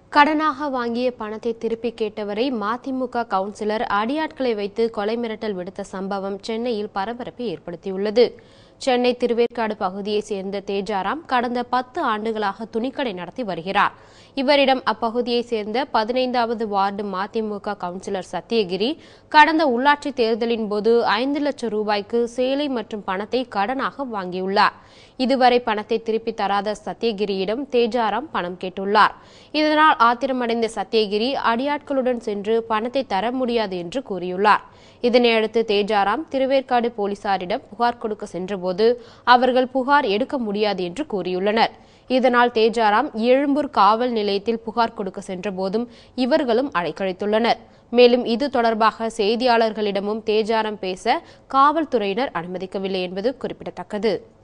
கடனாக வாங்கிய பணத்தை திருப்பி கேட்டவரை மதிமுக கவுன்சிலர் அடியாட்களை வைத்து கொலை மிரட்டல் விடுத்த சம்பவம் சென்னையில் பரபரப்பை ஏற்படுத்தியுள்ளது சென்னை திருவேற்காடு பகுதியைச் சேர்ந்த தேஜாராம் கடந்த பத்து ஆண்டுகளாக துணிக்கடை நடத்தி வருகிறார் இவரிடம் அப்பகுதியைச் சேர்ந்த பதினைந்தாவது வார்டு மதிமுக கவுன்சிலர் சத்தியகிரி கடந்த உள்ளாட்சி தேர்தலின் போது ஐந்து லட்சம் ரூபாய்க்கு சேலை மற்றும் பணத்தை கடனாக வாங்கியுள்ளார் இதுவரை பணத்தை திருப்பி தராத சத்தியகிரியிடம் தேஜாராம் பணம் கேட்டுள்ளார் இதனால் ஆத்திரமடைந்த சத்தியகிரி அடியாட்களுடன் சென்று பணத்தை தர முடியாது என்று கூறியுள்ளார் இதனையடுத்து தேஜாராம் திருவேற்காடு போலீசாரிடம் புகார் கொடுக்க சென்றபோது அவர்கள் புகார் எடுக்க முடியாது என்று கூறியுள்ளனர் இதனால் தேஜாராம் எழும்பூர் காவல் நிலையத்தில் புகார் கொடுக்க சென்றபோதும் இவர்களும் அழைக்கழித்துள்ளனர் மேலும் இது தொடர்பாக செய்தியாளர்களிடமும் தேஜாராம் பேச காவல்துறையினர் அனுமதிக்கவில்லை என்பது குறிப்பிடத்தக்கது